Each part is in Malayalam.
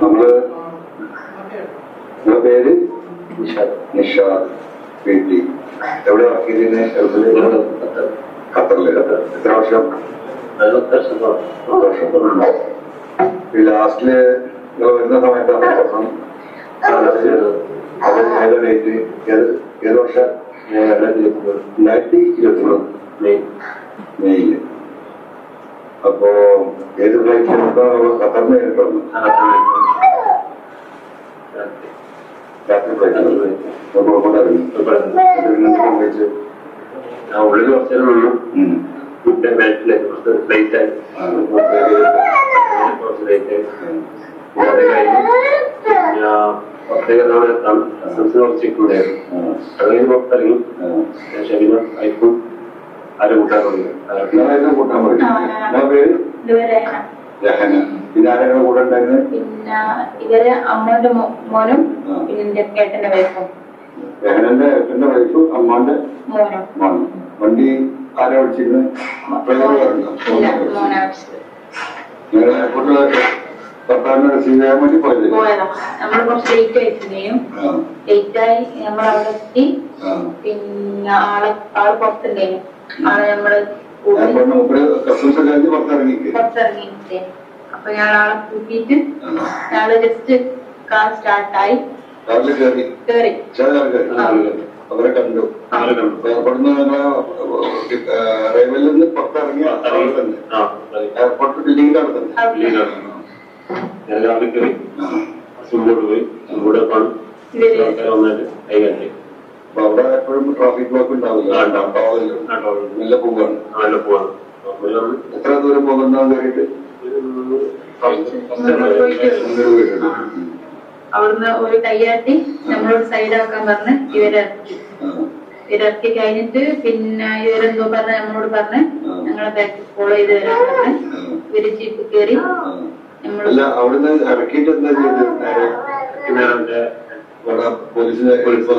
നമ്മള് നിങ്ങളുടെ പേര് നിഷാദ് പി ടി എവിടെ വർക്ക് ചെയ്തിരുന്നത് ഖത്തറില് എത്ര വർഷം പത്ത് വർഷം ഈ ലാസ്റ്റില് നിങ്ങൾ വരുന്ന സമയത്താണ് പ്രശ്നം അത് ഏതാ ഡേറ്റ് ഏത് ഏത് വർഷം രണ്ടായിരത്തി ഇരുപത്തി മെയ്യില് അപ്പോ ഏത് ഫ്ലൈറ്റ് ഖത്തറിന് നേരിട്ട് വന്നു രാത്രി ഫ്ലൈറ്റ് കോഴിക്കോട് ഇറങ്ങി പിന്നെ സംഭവിച്ചു ഉള്ളിൽ കുറച്ചേരം നിന്നു ഉം. ഫുഡ് ബാറ്റിലേക്ക് കുറച്ച് ലേറ്റ് ആയി ആ. കുറച്ച് ലേറ്റ് ആയി ഉം. പിന്നെ അത് കഴിഞ്ഞ് പിന്നെ പുറത്തേക്ക് നമ്മൾ എത്താം കസ്റ്റംസിന് കുറച്ച് ഉണ്ടായിരുന്നു ആ. അത് കഴിഞ്ഞ് പുറത്തിറങ്ങി ആ. ഷബിന ഐഫും ആരും കൂട്ടാറുണ്ട് നിങ്ങളായിരുന്നു കൂട്ടാൻ പറയും നിങ്ങളെ പേര് ഇതുവരെ രഹന പിന്നെ ആരാണ് കൂടെ ഉണ്ടായിരുന്നത് പിന്നെ ഇവര് അമ്മയുടെ മോ- മോനും ആ. പിന്നെ എന്റെ ഏട്ടന്റെ വൈഫും രഹനന്റെ ഏട്ടന്റെ വൈഫ് അമ്മാന്റെ മോനും മോൻ വണ്ടി ആരാ വിളിച്ചിരുന്നത് ഡ്രൈവർ പറഞ്ഞോ? ഇല്ല മോനാവശ്യം നിങ്ങൾ എയർപോർട്ടിൽ ഭർത്താവിനെ റിസീവ് ചെയ്യാൻ വേണ്ടി പോയത് പോയതാ നമ്മൾ കുറച്ച് ലേറ്റ് ആയിട്ടുണ്ടെയും ആ ലേറ്റ് ആയി നമ്മൾ അവിടെ എത്തി ആ പിന്നെ ആളെ ആള് പുറത്തുണ്ടായിരുന്നു ആളെ നമ്മള് കൂടി എയർപോർട്ടിന് മുമ്പിൽ കസ്റ്റംസ് കഴിഞ്ഞ് പുറത്തിറങ്ങിക്ക് പുറത്തിറങ്ങിയിട്ട് അപ്പൊ ഞാൻ ആളെ കൂട്ടിയിട്ട് ആ. ഞങ്ങള് ജസ്റ്റ് കാർ സ്റ്റാർട്ടായി കാറിൽ കയറി കേറി ചില കയറി ആ. അവരെ കണ്ടു അവരെ കണ്ടു. എയർപോർട്ടിൽ നിന്ന് ഞങ്ങളെ റെയിൽവേയിൽ നിന്ന് പുറത്തിറങ്ങിയ അവിടെ തന്നെ ആ എയർപോർട്ട് ബിൽഡിങ്ങിന്റെ അവിടെ തന്നെ പള്ളിയിലാണ് ഞാൻ രാവിലെ കയറി ആ. സിമ്പോട്ട് പോയി സിമ്പോട്ട് കാണും ഇവര് ആൾക്കാർ വന്നിട്ട് കൈകാട്ടി അപ്പൊ അവിടെ എപ്പോഴും ട്രാഫിക് ബ്ലോക്ക് ഉണ്ടാവില്ല ആ, ഉണ്ടാവും. ഉണ്ടാവില്ല. ആട്ടോ നല്ല പോവാണ് നല്ല പോവാണ് നമ്മള് എത്ര ദൂരം പോകുന്ന കയറിയിട്ട് മുന്നോട്ട് പോയിട്ട് മുന്നൂറ് പോയിട്ടുണ്ട് ഉം. അവിടുന്ന് ഒരു കൈയാട്ടി നമ്മളോട് സൈഡാക്കാൻ പറഞ്ഞ് ഇവരിറക്കി ആ. ഇവരിറക്കി കഴിഞ്ഞിട്ട് പിന്നെ ഇവരെന്തോ പറഞ്ഞ് നമ്മളോട് പറഞ്ഞ് ആ. ഞങ്ങളെ ബാക്ക് ഫോളോ ചെയ്ത് വരാൻ പറഞ്ഞ് ആ. ഇവര് ജീപ്പ് കയറി ആ. നമ്മൾ അല്ല അവിടുന്ന് ഇറക്കിയിട്ട് എന്താ ചെയ്തത് നേരെ നേരെ ഇവിടെ പോലീസിനെ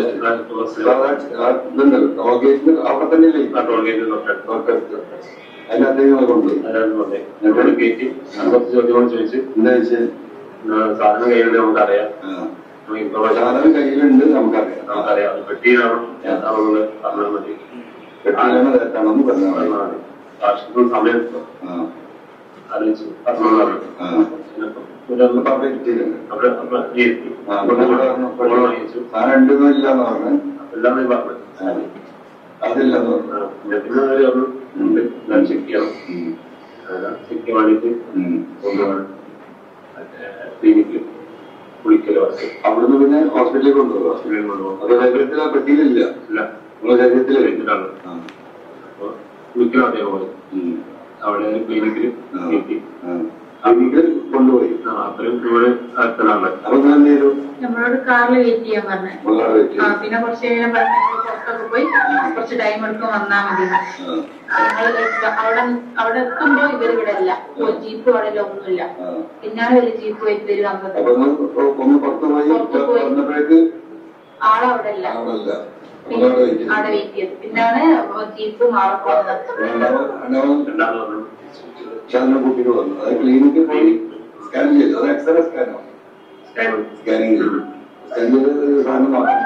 സാധാ ആ ഇതുണ്ടല്ലോ ടോൾ ഗേറ്റിന് അവിടെ തന്നെയല്ലേ ഈ ടോൾ ഗേറ്റ് തൊട്ടടുത്ത് തൊട്ടടുത്ത് അതിനകത്തേക്ക് നിങ്ങൾ കൊണ്ടുപോയി അതാണ് വന്നേ എന്നോട് കയറ്റി അത് കുറച്ച് ചോദ്യങ്ങൾ ചോദിച്ച് എന്താ വെച്ചാൽ ആ, സാധനം കയ്യിലുണ്ട് നമുക്കറിയാം നമുക്ക് ഇൻഫർമേഷൻ സാധനം കയ്യിലുണ്ട് നമുക്കറിയാം നമുക്കറിയാം അത് പെട്ടിയിലാണോ ഏതാണെന്ന് പറഞ്ഞാൽ മതി കെട്ടിയാണ് നേരത്താണെന്ന് പറഞ്ഞാൽ മതി. പറഞ്ഞാൽ മതി ആവശ്യത്തിന് സമയം ആ. ആലോചിച്ച് പറഞ്ഞു ആ. ഒരു അപ്പൊ അവിടെ എത്തിയിട്ടുണ്ട് അവിടെ അവിടെ ഇരുത്തി ആ, അപ്പൊ ഇവിടെ പറഞ്ഞു, ഫോൺ വാങ്ങിച്ചു സാധനം ഉണ്ടെന്നും ഇല്ലാന്ന് പറഞ്ഞു എല്ലാം നീ പറഞ്ഞു അതില്ലെന്ന് പറഞ്ഞു ആ, പിന്നെ പിന്നെ അവര് പറഞ്ഞു ഉണ്ട് ഞാൻ ചെക്ക് ചെയ്യണം ഉം. ചെക്ക് ചെയ്യാൻ വേണ്ടിയിട്ട് ഉം. കൊണ്ടുപോകണം മറ്റേ ക്ലിനിക്കിൽ കുളിക്കൽ വർക്ക് അവിടുന്ന് പിന്നെ ഹോസ്പിറ്റലിൽ കൊണ്ടുപോകുക ഹോസ്പിറ്റലിൽ കൊണ്ടുപോകും അപ്പൊ ശരീരത്തിൽ ആ പെട്ടിയിലില്ല ഇല്ല നിങ്ങളുടെ ശരീരത്തിൽ ഇതിലാണ് ആ. അപ്പോൾ കുളിക്കണം അതേപോലെ ഉം. അവിടെ ക്ലിനിക്കിൽ ആ. എത്തി ആ. ആ വീട്ടിൽ കൊണ്ടുപോയി ആ, അത്രയും ഇവിടെ അടുത്താണ് അപ്പൊ നിങ്ങൾ എന്ത് ചെയ്തു നമ്മളോട് കാറിൽ വെയിറ്റ് ചെയ്യാൻ പറഞ്ഞു നിങ്ങളെ വെയിറ്റ് ആ ചെയ്തു. പിന്നെ കുറച്ച് കഴിഞ്ഞാൽ പറഞ്ഞു പുറത്തൊക്കെ പോയി കുറച്ച് ടൈം എടുക്കും വന്നാ മതി ആ. ഞങ്ങള് അവിടെ അവിടെ എത്തുമ്പോ ഇവര് ഇവിടെ ഇല്ല ഒരു ജീപ്പ് അവിടെ ഒന്നുമില്ല ആ. പിന്നാണ് ഒരു ജീപ്പ് വെച്ച് ഇവര് വന്നത് അപ്പൊ നിങ്ങൾ ഒന്ന് പുറത്ത് പോയി പുറത്ത് പോയി. വന്നപ്പോഴേക്ക് ആളവിടെ ഇല്ല ആളല്ല പിന്നെ അവിടെ വെയിറ്റ് അവിടെ ചെയ്തു. വെയിറ്റ് ചെയ്തു പിന്നാണ് ജീപ്പും ആളൊക്കെ വന്നത് രണ്ടാമത് രണ്ടാമത് രണ്ടാമത് പറഞ്ഞു ചന്ദ്രൻ കൂട്ടിട്ട് വന്നു അത് ക്ലിനിക്കിൽ പോയി സ്കാൻ ചെയ്തു അത് എക്സ്റേ സ്കാനോ സ്കാനിങ് ചെയ്തു സ്കാൻ ചെയ്ത് സാധനം മാറ്റി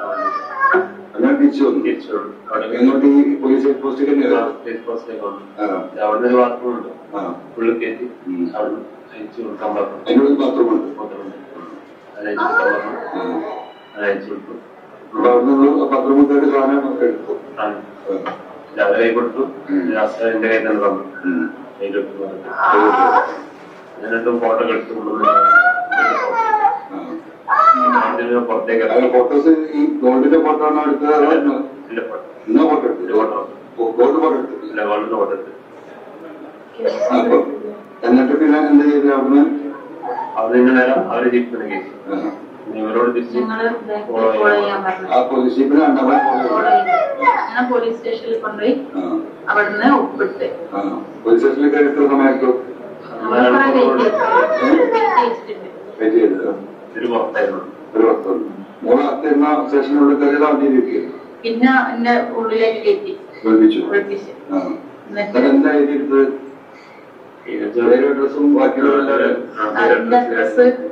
അങ്ങനെ തിരിച്ചു വന്നു തിരിച്ചു വന്നു. അവിടെ എങ്ങോട്ട് ഈ പോലീസ് ചെക്ക് പോസ്റ്റ് തന്നെ ഫേസ് പോസ്റ്റിലേക്ക് വന്നു ആ അവിടെ ഒരു ബാത്റൂം ഉണ്ട് ആ ഉള്ളിൽ കയറ്റി ഉം. അവിടെ അയച്ചു കൊടുക്കാൻ പറഞ്ഞു അതിനുള്ളിൽ ബാത്റൂം ഉണ്ട് മാത്രമുണ്ട് അത് അയച്ചു കൊടുക്കാൻ പറഞ്ഞു ആ. അത് അയച്ചു കൊടുത്തു അപ്പൊ അവിടെ നിന്ന് ബാത്റൂമിൽ കയറി സാധനം എടുത്തു ആ. ആ. രാവിലെ കൈ കൊടുത്തു ഉം. ലാസ്റ്റ് എന്റെ കയ്യിൽ തന്നെ തന്നു ഉം. കയ്യിലെടുത്ത് പറഞ്ഞു എന്നിട്ട് ഫോട്ടോ എടുത്തു കൊണ്ടുവന്നു ആ. അതിന് പുറത്തേക്ക് അതിന്റെ ഇറങ്ങി ഫോട്ടോസ് ഈ ഗോൾഡിന്റെ ഫോട്ടോ ആണോ എടുത്തത് അതോ ഇന്നോ? ഇല്ല ഫോട്ടോ ഇന്നോ ഫോട്ടോ ഒരു എടുത്തു ഫോട്ടോ ഗോൾഡ് ഫോട്ടോ എടുത്തിട്ടില്ല ഇല്ല ഗോൾഡിന്റെ ഫോട്ടോ എടുത്ത് അപ്പൊ എന്നിട്ട് പിന്നെ എന്ത് ചെയ്തു അവിടുന്ന് അവിടെ നിന്ന് നേരം അവര് ജീപ്പിന് കയറ്റി ആ. ഇനി ഇവരോട് തിരിച്ച് ഞങ്ങള് ബാക്കിൽ ഫോളോ ചെയ്യാൻ പറഞ്ഞു ആ പോലീസ് ജീപ്പിന് രണ്ടാമത് ഫോളോ ചെയ്തു അങ്ങനെ പോലീസ് സ്റ്റേഷനിൽ കൊണ്ടുപോയി ആ അവിടുന്ന് ഒപ്പിട്ട് ആ പോലീസ് സ്റ്റേഷനിൽ കയറി എത്ര സമയത്തു നമ്മൾ കുറെ വെയിറ്റ് ചെയ്തു വെയിറ്റ് ചെയ്തിട്ടുണ്ട് വെയിറ്റ് ചെയ്തത് ഒരു പുറത്തായിരുന്നു ഒരു വർഷം മൂന്ന് അത്തിരുന്ന സ്റ്റേഷനുള്ളിൽ കയറി വണ്ടിയിരിക്കും പിന്നെ എന്നെ ഉള്ളിലേക്ക് കയറ്റി വിളിപ്പിച്ചു വിളിപ്പിച്ച് ആ എന്നിട്ട് എന്നിട്ട് എന്താ എഴുതിയെടുത്തത് പേരും അഡ്രസ്സും ബാക്കിയുള്ള എല്ലാവരും അതിന്റെ ഡ്രസ്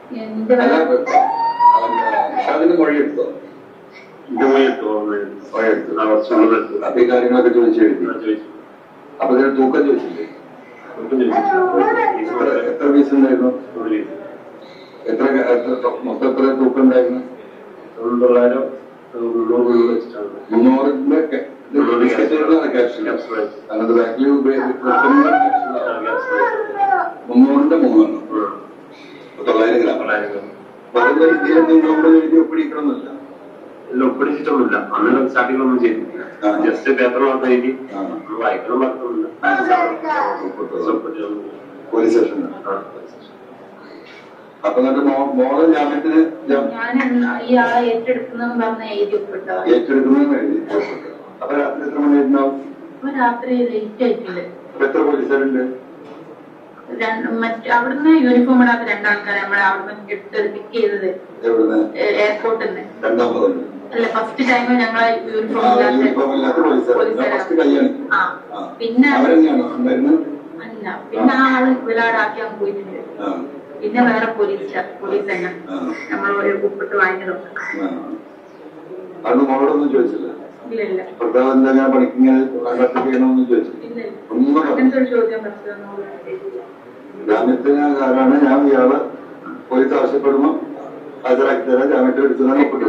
എന്റെ അല്ല നിഷാദിന്റെ മൊഴി എടുത്തോ ഇത് പോയി ഇട്ടു ഓർമ്മ മൊഴി എടുത്തു ആ കുറച്ചുള്ളത് എടുത്തു അപ്പൊ ഈ കാര്യങ്ങളൊക്കെ ചോദിച്ചു എഴുതി ഞാൻ ചോദിച്ചു അപ്പൊ ഇതിന് തൂക്കം ചോദിച്ചില്ലേ ഒട്ടും ചോദിച്ചിട്ടില്ല എത്ര എത്ര പീസ് ഉണ്ടായിരുന്നു ഒരു രീതി എത്ര എത്ര മൊത്തം എത്ര തൂക്കം ഉണ്ടായിരുന്നു തൊള്ളായിരം മുന്നൂറ് മുന്നൂറ് വെച്ചിട്ടാണ് മുന്നൂറിന്റെ ക- ഇത് മുന്നൂറ് ബിസ്ക്കറ്റുകളാണ് ക്യാപ്സ്യൂൾ ക്യാപ്സ്യൂൾ ആയിട്ട്. അങ്ങനത്തെ ബാക്കിൽ ആ, ഗ്യാസ് മുന്നൂറിന്റെ മൂന്നെണ്ണം ഉം. തൊള്ളായിരം ഗ്രാം തൊള്ളായിരം ഗ്രാം. അപ്പൊ അതിന്റെ ഇതിൽ നിങ്ങളുടെ എഴുതി ഒപ്പിടിക്കണമെന്നില്ല എല്ലാം ഒപ്പിടിച്ചിട്ടൊന്നുമില്ല അന്ന് സ്റ്റാർട്ടിങ്ങിലൊന്നും ചെയ്തിട്ടില്ല ആ. ജസ്റ്റ് പേപ്പർ മാത്രം എഴുതി ആ. നമ്മൾ വായിക്കണം മാത്രമൊന്നുമില്ല ഒപ്പിട്ടത്. ഒപ്പിട്ടൊന്നുമില്ല. പോലീസ് സ്റ്റേഷനിൽ ആ. അപ്പൊ എന്നിട്ട് മോ- മോളെ ജാമ്യത്തിന് ജാ- ഞാൻ ഈ ആളെ ഏറ്റെടുക്കുന്ന പറഞ്ഞ എഴുതി ഒപ്പിട്ടോ ഏറ്റെടുക്കുന്നതിന് എഴുതി ഒപ്പിട്ടു. അപ്പൊ രാത്രി എത്ര മണിയായിട്ടുണ്ടാവും അപ്പൊ രാത്രി ലേറ്റ് ആയിട്ടുണ്ട് അപ്പൊ എത്ര പോലീസുകാരുണ്ട് രണ്ട് മറ്റ് അവിടുന്ന് യൂണിഫോം ഇടാത്ത രണ്ടാൾക്കാരെ നമ്മളെ അവിടുന്ന് എടുത്ത് പിക്ക് ചെയ്തത് എവിടുന്ന് എയർപോർട്ടിൽ നിന്ന് രണ്ടാമതുണ്ട് അല്ല ഫസ്റ്റ് ടൈം ഞങ്ങളെ യൂണിഫോം ആ, ഇല്ലാത്ത യൂണിഫോം ഇല്ലാത്ത പോലീസുകാർ ഞാൻ ഫസ്റ്റ് കൈയാണ് ആ പിന്നെ അവരെന്നെയാണോ ഉണ്ടായിരുന്നത് അല്ല പിന്നെ ആ ആള് വിലാടാക്കി അങ്ങ് പോയിട്ടുണ്ട് ആ പിന്നെ വേറെ പോലീസ് പോലീസ് തന്നെ ആ നമ്മൾ ഒരു ഒപ്പിട്ട് വാങ്ങിയതൊക്കെ ആ. അന്ന് മോളോടൊന്നും ചോദിച്ചില്ല ഇല്ല ഇല്ല ഭർത്താവ് എന്തെങ്കിലും പണിക്കിങ്ങനെ കണ്ടക്ട് ചെയ്യണമെന്ന് ചോദിച്ചില്ല ഇല്ല ഇല്ല ഒന്നും പറഞ്ഞില്ല. അങ്ങനത്തെ ഒരു ചോദ്യം പറ്റുമോ ജാമ്യത്തിനാണ് ഞാൻ ഇയാള് പോലീസ് ആവശ്യപ്പെടുമ്പോ ഹാജരാക്കി തരാൻ ജാമ്യത്തിൽ എടുത്തതാണ് ഒപ്പിട്ടു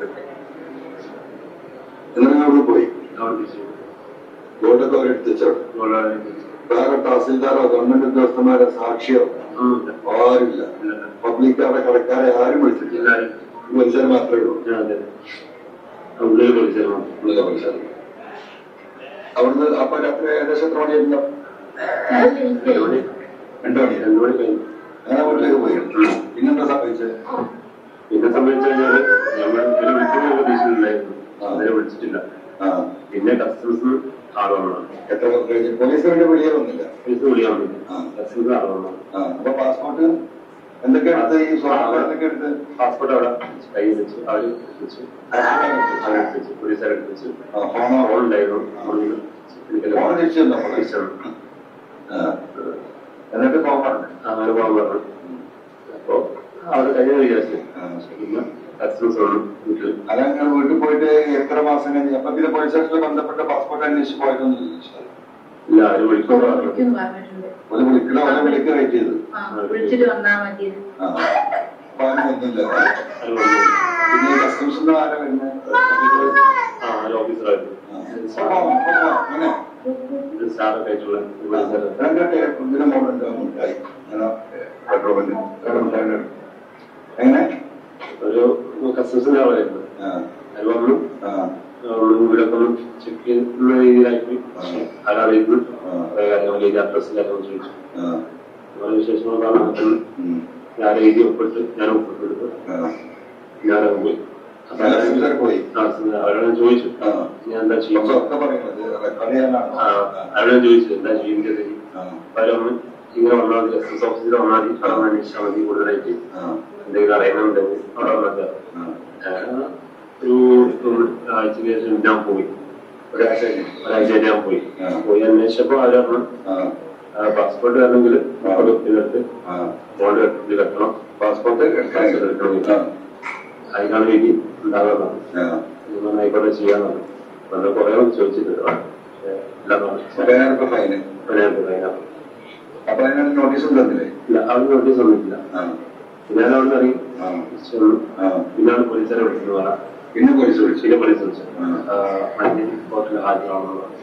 എന്നിട്ട് അവിടെ പോയി അവിടെ തിരിച്ചു. ബോർഡൊക്കെ അവരെടുത്തിച്ചോട്ടെ തൊള്ളായിരം വേറെ തഹസിൽദാരോ ഗവൺമെന്റ് ഉദ്യോഗസ്ഥന്മാരോ സാക്ഷിയോ ഒന്നുമില്ല. ആരുമില്ല ഇല്ല. പബ്ലിക് അവിടെ കടക്കാരെ ആരും വിളിച്ചിട്ടില്ല എല്ലാവരും പോലീസുകാർ മാത്രമേ ഉള്ളൂ ഞാൻ അതെ ആ ഉള്ളിൽ പോലീസുകാർ ഉള്ള പോലീസുകാർ അവിടുന്ന് അപ്പൊ രാത്രി ഏകദേശം എത്ര മണിയായിരുന്നു രണ്ട് മണി രണ്ടു മണി രണ്ട് മണി കഴിഞ്ഞു അങ്ങനെ വീട്ടിലേക്ക് പോയി പിന്നെന്താ സംഭവിച്ചത് പിന്നെ സംബന്ധിച്ചു കഴിഞ്ഞാല് നമ്മൾ ഒരു വിളിക്കുന്ന പ്രതീക്ഷയിലുണ്ടായിരുന്നു അതിനെ വിളിച്ചിട്ടില്ല ആ പിന്നെ കസ്റ്റംസ് ആൾ വന്നതാണ് എത്ര കഴിഞ്ഞു പോലീസുകാരുടെ വെളിയെ വന്നില്ല പോലീസ് വിളിയാൻ വേണ്ടി ആ. കസ്റ്റംസ് ആൾ വന്നതാണ് ആ അപ്പൊ പാസ്പോർട്ട് എന്തൊക്കെ എടുത്ത് ഈ സ്വർണ്ണം എന്തൊക്കെ എടുത്ത് പാസ്പോർട്ട് അവിടെ കൈ വെച്ച് അവര് വെച്ചു അവരെടുത്ത് വെച്ചു പോലീസുകാരെടുത്ത് വെച്ചു ആ, ഫോണോ ഫോൺ ഉണ്ടായിരുന്നു ഫോണിൽ എനിക്കെല്ലാം ഫോൺ തിരിച്ചു തന്നോ തിരിച്ചു തന്നു. ആ എന്നിട്ട് ഫോൺ പറഞ്ഞു അങ്ങനെ പോകാൻ പറഞ്ഞു അപ്പൊ അവിടെ കഴിഞ്ഞ വിചാരിച്ചു ആ. പിന്നെ കസ്റ്റംസ് വന്നു വീട്ടിൽ അല്ല നിങ്ങൾ വീട്ടിൽ പോയിട്ട് എത്ര മാസം കഴിഞ്ഞ് അപ്പൊ പിന്നെ പോലീസ് സ്റ്റേഷനിൽ ബന്ധപ്പെട്ട പാസ്പോർട്ട് അന്വേഷിച്ച് പോയതൊന്നും ഇല്ല ആര് വിളിക്കുന്നു പറഞ്ഞു വിളിക്കുന്നു പറഞ്ഞിട്ടുണ്ട് ഒരു വിളിക്കണ ഒരു വിളിക്ക് വെയിറ്റ് ചെയ്ത് ആ വിളിച്ചിട്ട് വന്നാ മതി ആ അപ്പൊ അതിനൊന്നുമില്ല ആര് വന്നു പിന്നെ ഈ കസ്റ്റംസിന്റെ ആരാ വരുന്നത് ആ ഒരു ഓഫീസറായിരുന്നു അപ്പൊ അപ്പൊ അങ്ങനെ ഒരു സ്റ്റാറൊക്കെ ആയിട്ടുള്ള ഒരു പോലീസുകാരൻ. രണ്ടൊക്കെ ഇതിന് മോളുണ്ട് മുട്ടായി അങ്ങനെ പെട്രോൾ പമ്പ് എങ്ങനെ ഒരു കസ്റ്റംസിന്റെ ആളായിരുന്നു ആ അയാൾ വന്നു ആ വീടൊക്കെ ഒന്ന് ചെക്ക് ചെയ്യുന്ന രീതിയിലാക്കി ആരാളിരുന്നു ആ. കുറെ കാര്യങ്ങൾ എഴുതി അഡ്രസ് കാര്യങ്ങൾ ചോദിച്ചു ആ അങ്ങനെ വിശേഷങ്ങൾ പറഞ്ഞു ഉം. ഞാൻ എഴുതി ഒപ്പിട്ട് ഞാൻ ഒപ്പിട്ട് എടുത്തു ആ ഞാൻ അങ്ങ് പോയി അപ്പൊ അയാൾ കസ്റ്റംസിൽ പോയി അവരോട് ഞാൻ ചോദിച്ചു ആ ഞാൻ എന്താ പക്ഷെ ചെയ്യുന്നത് ഒക്കെ പറയുന്നത് റെക്കോർഡ് ചെയ്യാനാണോ ആ, അയാളോട് ഞാൻ ചോദിച്ചു എന്താ ചെയ്യുന്നത് ആ അപ്പൊ അവരൊന്ന് ഇങ്ങനെ വന്നാൽ മതി കസ്റ്റംസ് ഓഫീസിൽ വന്നാൽ മതി അവിടെ വന്ന് അന്വേഷിച്ചാൽ മതി കൂടുതലായിട്ട് ആ എന്തെങ്കിലും അറിയണമെന്നുണ്ടെങ്കിൽ അവിടെ വന്നാൽ ആ ഒരു ആഴ്ചക്ക് ശേഷം ഞാൻ പോയി ഒരാഴ്ച കഴിഞ്ഞു ഒരാഴ്ച കഴിഞ്ഞ് ഞാൻ പോയി ആ. പോയി അന്വേഷിച്ചപ്പോ അവര് പറഞ്ഞു ആ പാസ്പോർട്ട് വരണമെങ്കിൽ ആ. ഇതിനടുത്ത് ആ ബോണ്ട് ഇത് കെട്ടണം പാസ്പോർട്ട് പാസ്പോർട്ട് എടുക്കണമെങ്കിൽ ആ അതിനാണ് വിധി ഉണ്ടാകാൻ ആ പറഞ്ഞു ആയിക്കോട്ടെ ചെയ്യാൻ പറഞ്ഞു അപ്പൊ കുറെ ചോദിച്ചിട്ടുണ്ട് പക്ഷേ എല്ലാം പറഞ്ഞു പതിനായിരം രൂപ ഫൈന് അപ്പൊ ഞാൻ പറയാം അപ്പൊ അതിനൊരു നോട്ടീസും തന്നില്ലേ ഇല്ല അവർ നോട്ടീസ് ഒന്നുമില്ല ആ പിന്നെ ഞാൻ അവിടെ ഇറങ്ങി ആ തിരിച്ചു വന്നു ആ പിന്നാണ് പോലീസുകാരെ വിളിക്കുന്നത് പറയാം പിന്നെ പോലീസ് വിളിച്ചു പിന്നെ പോലീസ് വിളിച്ചു ആ. മഞ്ചേരി കോർട്ടിൽ ഹാജരാണെന്ന് പറഞ്ഞു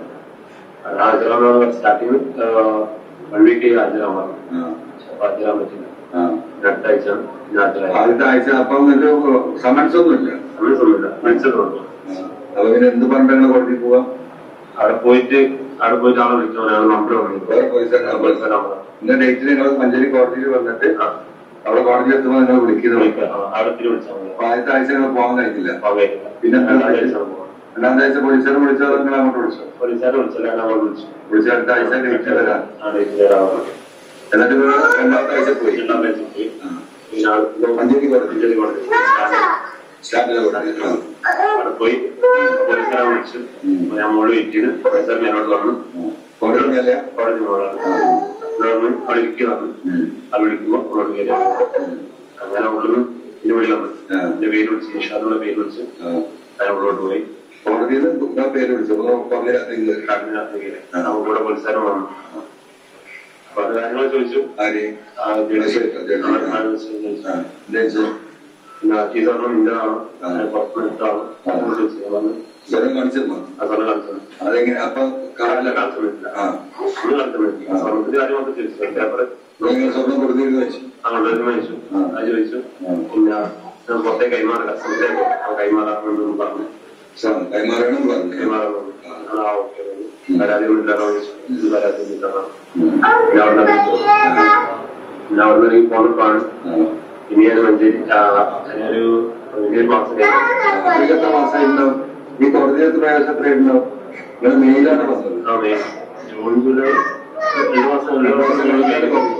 ആ ഹാജരാണെന്ന് സ്റ്റാർട്ടിങ് വൺ വീക്ക് ഹാജരാൻ പറഞ്ഞു ആ അപ്പൊ ഹാജരാൻ പറ്റില്ല ആ അടുത്ത ആഴ്ച പിന്നെ ഹാജരായി ആദ്യത്തെ ആഴ്ച അപ്പൊ നിങ്ങൾക്ക് സമൻസ് ഒന്നുമില്ല സമയത്തൊന്നുമില്ല വിളിച്ചിട്ടുണ്ട് അപ്പൊ പിന്നെ എന്ത് പറഞ്ഞിട്ടാണ് കോടതിയിൽ പോവാം അവിടെ പോയിട്ട് അവിടെ പോയിട്ട് ആളെ വിളിക്കാൻ നമ്പർ വേറെ പോലീസുകാരുടെ number. പോലീസുകാരുടെ നമ്പർ ഇന്ന ഡേറ്റിൽ നിങ്ങൾ മഞ്ചേരി കോടതിയിൽ വന്നിട്ട് അവിടെ കോടതിയിൽ എത്തുമ്പോൾ നിങ്ങൾ വിളിക്കുന്നത് അവിടെ തിരി വിളിച്ചാൽ മതി അപ്പൊ ആദ്യത്തെ ആഴ്ച നിങ്ങൾ പോകാൻ കഴിക്കില്ല പോകാൻ കഴിയില്ല. പിന്നെ എന്താ രണ്ടാം ആഴ്ച? ആഴ്ച പോകാം. രണ്ടാമത്തെ ആഴ്ച പോലീസുകാരെ വിളിച്ചോ നിങ്ങൾ അങ്ങോട്ട് വിളിച്ചോ പോലീസുകാരെ വിളിച്ചില്ല ഞാൻ അങ്ങോട്ട് വിളിച്ചു വിളിച്ച അടുത്ത ആഴ്ച ഡേറ്റ് വരാം ആ ഡേറ്റ് വരാൻ പറഞ്ഞു എന്നിട്ട് നിങ്ങൾ രണ്ടാമത്തെ ആഴ്ച പോയി രണ്ടാം ആഴ്ച പോയി ആ. പിന്നെ ആൾ മഞ്ചേരി കോടതി മഞ്ചേരി കോടതി സ്റ്റാൻഡിലെ കോടതി ആ. അവിടെ പോയി പോലീസുകാരെ വിളിച്ചു അപ്പൊ ഞാൻ മോള് വെയിറ്റ് ചെയ്ത് പോലീസുകാരൻ എന്നോട് വന്നു കോടതി മേലെയാ? കോടതി മോളാണ് അവിടെ വന്ന് അവിടെ ഇരിക്കുക വന്നു ഉം. അത് വിളിക്കുമ്പോ അങ്ങോട്ട് കയറി അങ്ങനെ ഉള്ളിൽ എന്റെ വീട്ടിൽ വന്നു ആ. എന്റെ പേര് വിളിച്ച് നിഷാദുള്ള പേര് വിളിച്ച് ആ. ഞാൻ ഉള്ളോട്ട് പോയി കോടതിയിൽ നിന്ന് പേര് വിളിച്ചു അപ്പൊ പറഞ്ഞ നിങ്ങൾ കാട്ടിനകത്തേക്ക് ആ. നമുക്ക് കൂടെ പോലീസുകാരൻ വന്നു അപ്പൊ അത് കാര്യങ്ങൾ ചോദിച്ചു ആര് ആ ജഡ്ജി ശരി, ജഡ്ജി. ആ, ആ, ചോദിച്ചു. ആ ജയിച്ചു പിന്നെ ഈ സ്വർണ്ണം നിന്റെതാണോ ആ. പുറത്തുനിന്നിട്ടാണോ ആ. ചോദിച്ചു ഞാൻ പറഞ്ഞു സ്ഥലം കാണിച്ചിരുന്നു ആ സ്വർണ്ണം കാണിച്ചത് അതെങ്ങനെ അപ്പൊ കാറില്ല കാറില്ല കാണിച്ചിട്ടില്ല ആ ഒന്നും കാണിച്ചിട്ടില്ല സ്വർണ്ണത്തിന്റെ കാര്യമൊക്കെ ചോദിച്ചു പേപ്പർ നിങ്ങൾ സ്വർണ്ണം കൊടുത്തിരുന്നു വെച്ചു അങ്ങോട്ട് ചോദിച്ചു ആ. അത് ചോദിച്ചു ആ. പിന്നെ ഞാൻ പുറത്തേക്ക് കൈമാറാം കസ്റ്റമറിലേക്ക് കൈമാറാമെന്ന് പറഞ്ഞു സാ- കൈമാറണം പറഞ്ഞു കൈമാറാമെന്ന് ആ ഓക്കെ പരാതി ഒന്നുമില്ലാണോ ചോദിച്ചു പരാതി ഒന്നുമില്ലാണോ ഉം. പിന്നെ അവിടെ നിന്ന് പിന്നെ അവിടെ നിന്ന് എനിക്ക് പോന്നപ്പോഴാണ് ആ. ഇനി ഞാൻ മഞ്ചേരി ആ, ഞാനൊരു വലിയൊരു മാസം കഴിഞ്ഞു ആഫ്രിക്ക എത്ര മാസമായിട്ടുണ്ടാവും ഈ കോടതി എത്ര പ്രാവശ്യം എത്ര ഉണ്ടാവും നിങ്ങൾ മെയിലാണ് വന്നത് ആ മേ ജൂൺ ജൂലൈ ഒരു മാസം ഒരു മാസം കഴിഞ്ഞ് വേറെ പോകും.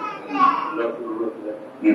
ഉം.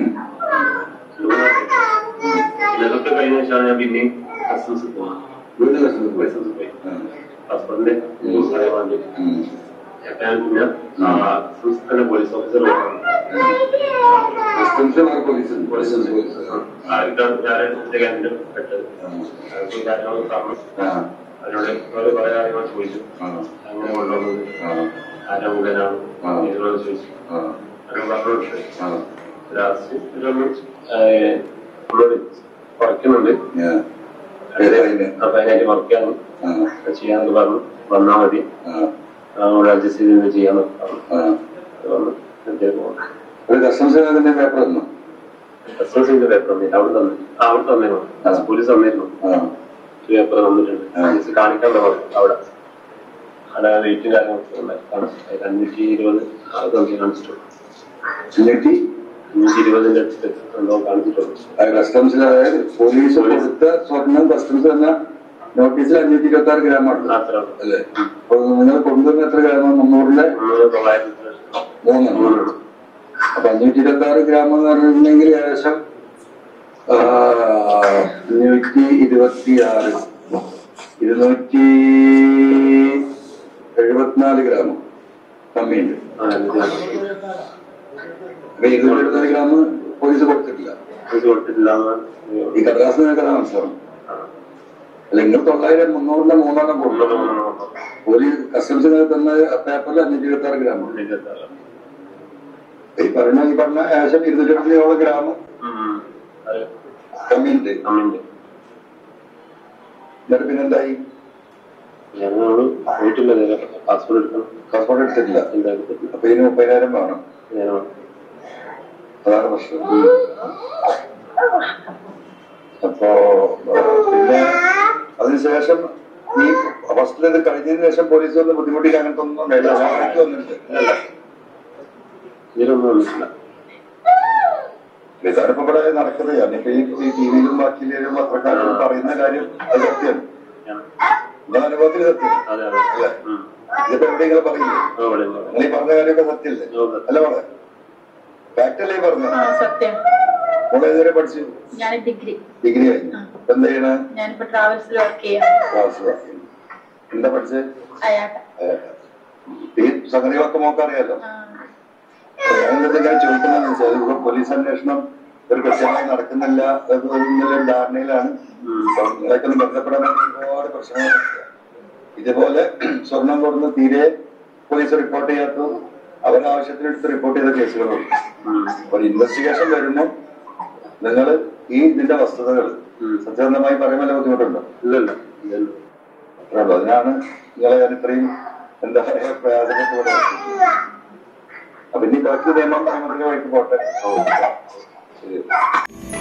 പിന്നെ അതൊക്കെ കഴിഞ്ഞ ശേഷമാണ് ഞാൻ പിന്നെയും കസ്റ്റംസ് പോകുന്നത് വീട്ടിൽ കസ്റ്റമർ പോയി കസ്റ്റംസ് പോയി ആ. പാസ്പോർട്ടിന്റെ ന്യൂസ് അറിയാൻ വേണ്ടി ഉം. ഞാൻ പിന്നെ ആ, സംസ്ഥാന പോലീസ് ഓഫീസർ വന്നു. കസ്റ്റംസ് വേറെ പോലീസ് ഉണ്ട്. പോലീസ് പോലീസ് പോലീസ് പോലീസ് ആ. ആർക്കാണ് ഞാൻ എന്റെ ക്യാൻഡിൽ പെട്ടത് ആ. അതൊക്കെ കാര്യങ്ങളൊക്കെ പറഞ്ഞു ആ. അതിനോട് കുറെ കുറെ കാര്യങ്ങൾ ചോദിച്ചു ആ. അങ്ങനെ കൊണ്ടുവന്നത് ആ. ആരാ മുഖേനാണ് ആ. ഇതിനോട് ചോദിച്ചു ആ. അങ്ങനെ പറഞ്ഞു കൊടുത്തു ആ. ലാസ്റ്റ് ഇതൊന്ന് നമ്മള് കുറയ്ക്കുന്നുണ്ട് ഞാൻ ഏതായാലും അപ്പൊ അതിനായിട്ട് വർക്ക് ചെയ്യാൻ ആ. ചെയ്യാന്നൊക്കെ പറഞ്ഞു വന്നാ മതി ആ. നമ്മളോട് അഡ്ജസ്റ്റ് ചെയ്ത് ചെയ്യാന്നൊക്കെ പറഞ്ഞു ആ. അത് വന്നു എന്തേ പോകുന്നു ഒരു കസ്റ്റംസ് അതിന്റെ പേപ്പർ തന്നു കസ്റ്റമേഴ്സിന്റെ പേപ്പർ തന്നിട്ട് അവിടെ തന്നെ ആ അവിടെ തന്നിരുന്നു ആ. പോലീസ് തന്നിരുന്നു ആ. പേപ്പർ തന്നിട്ടുണ്ട് ആ. പോലീസ് കാണിക്കാൻ പറഞ്ഞു അവിടെ അവിടെ വെയിറ്റും കാര്യങ്ങളൊക്കെ ഉണ്ടായിരുന്നു അതിൽ അഞ്ഞൂറ്റി ഇരുപത് അതൊക്കെ കാണിച്ചിട്ടുണ്ട് എന്നിട്ട് അഞ്ഞൂറ്റി ഇരുപതിന്റെ അടുത്ത് എന്തോ കാണിച്ചിട്ടുണ്ട് അത് കസ്റ്റംസിൽ അതായത് പോലീസ് കൊടുത്ത സ്വർണം കസ്റ്റംസ് എന്ന നോട്ടീസിൽ അഞ്ഞൂറ്റി ഇരുപത്തി ആറ് ഗ്രാമാണ് അത്ര അല്ലേ അപ്പൊ നിങ്ങൾ കൊണ്ടുവന്ന എത്ര ഗ്രാമം മുന്നൂറിലെ മുന്നൂറ് തൊള്ളായിരത്തി മൂന്നെണ്ണം മൂന്നെണ്ണം അപ്പൊ അഞ്ഞൂറ്റി ഇരുപത്തി ആറ് ഗ്രാം എന്ന് പറഞ്ഞിട്ടുണ്ടെങ്കിൽ ഏകദേശം ആ, അഞ്ഞൂറ്റി ഇരുപത്തി ആറ് ഇരുന്നൂറ്റി എഴുപത്തിനാല് ഗ്രാം കമ്മിയുണ്ട് ആ, ഇത് അപ്പൊ ഇരുന്നൂറ്റി എഴുപത്തിനാല് ഗ്രാം പോലീസ് കൊടുത്തിട്ടില്ല ഇത് കൊടുത്തിട്ടില്ല ഈ കടലാസ് നിങ്ങൾക്ക് മനസ്സിലാവും അല്ല നിങ്ങൾ തൊള്ളായിരം മുന്നൂറിന്റെ മൂന്നെണ്ണം കൊടുക്കും പോലീസ് കസ്റ്റംസിന് തന്ന പേപ്പറിൽ അഞ്ഞൂറ്റി ഇരുപത്തി ആറ് ഗ്രാം ഈ പറഞ്ഞ ഈ പറഞ്ഞ ഏകദേശം ഇരുന്നൂറ്റി എഴുപത്തിയോളം ഗ്രാം കമ്മിയുണ്ട് കമ്മിണ്ട് എന്നിട്ട് പിന്നെന്തായി ഞങ്ങളോട് പോയിട്ടില്ല നേരെ പാസ്പോർട്ട് എടുക്കണം പാസ്പോർട്ട് എടുത്തിട്ടില്ല എന്തായാലും അപ്പൊ ഇതിന് മുപ്പതിനായിരം വേണം ഞാൻ അതാണ് പ്രശ്നം അപ്പോ ആ, പിന്നെ അതിനുശേഷം ഈ ഫസ്റ്റിൽ ഇത് കഴിഞ്ഞതിന് ശേഷം പോലീസ് വന്ന് ബുദ്ധിമുട്ടിക്ക് അങ്ങനത്തെ ഒന്നും ഉണ്ടായില്ല ഞങ്ങൾക്ക് വന്നിട്ടുണ്ട് ഇതിലൊന്നും വന്നിട്ടില്ല ഇതാണ് ഇപ്പൊ ഇവിടെ നടക്കുന്നത് ഞാനിപ്പോ ഈ ഈ ടി വിയിലും ബാക്കിയിലും പത്രക്കാരും പറയുന്ന കാര്യം അത് സത്യമാണ് ഞാൻ- നിങ്ങളുടെ അനുഭവത്തിൽ സത്യം അതെ അതെ അല്ലേ ഉം. ഇതിപ്പോ എവിടെയെങ്കിലും പറയില്ലേ ആ, ഇവിടെ ഉണ്ട്. നിങ്ങൾ ഈ പറഞ്ഞ കാര്യമൊക്കെ സത്യല്ലേ ഓക്കെ. അല്ല മോളെ ഫാക്ട് അല്ലേ ഈ പറഞ്ഞത് ആ സത്യം മോളെ ഇതുവരെ പഠിച്ചു ഞാൻ ഡിഗ്രി ഡിഗ്രി കഴിഞ്ഞു ഇപ്പൊ എന്താ ചെയ്യണേ ഞാനിപ്പോ ട്രാവൽസിൽ വർക്ക് ചെയ്യാം ക്ലാസ് വർക്ക് എന്താ പഠിച്ചത് അയാട്ടെ ഈ സംഗതികളൊക്കെ മോക്ക് അറിയാലോ ഞാനെന്താ ഞാൻ ചോദിക്കുന്നതെന്ന് വെച്ചാൽ ഇപ്പൊ പോലീസ് അന്വേഷണം ഒരു കൃത്യമായി നടക്കുന്നില്ല എന്നൊരു ധാരണയിലാണ് നിങ്ങളൊക്കെ ഒന്ന് ബന്ധപ്പെടാൻ വേണ്ടി ഒരുപാട് പ്രശ്നങ്ങൾ ഇതുപോലെ സ്വർണം കൊടുന്ന് തീരെ പോലീസ് റിപ്പോർട്ട് ചെയ്യാത്തതും അവരാവശ്യത്തിനെടുത്ത് റിപ്പോർട്ട് ചെയ്ത കേസുകളുണ്ട് ഒരു ഇൻവെസ്റ്റിഗേഷൻ വരുമ്പോൾ നിങ്ങൾ ഈ ഇതിന്റെ വസ്തുതകൾ സത്യസന്ധമായി പറയുമ്പോൾ ബുദ്ധിമുട്ടുണ്ടോ ഇല്ലല്ല ഇല്ലല്ല അത്രേ ഉള്ളൂ അതിനാണ് നിങ്ങളെ ഞാൻ ഇത്രയും എന്താ പറയാ പ്രയാസപ്പെട്ടു അപ്പൊ ഇനി ബാക്കി നിയമം നിയമത്തിന്റെ വഴിക്ക് പോട്ടെ ശരി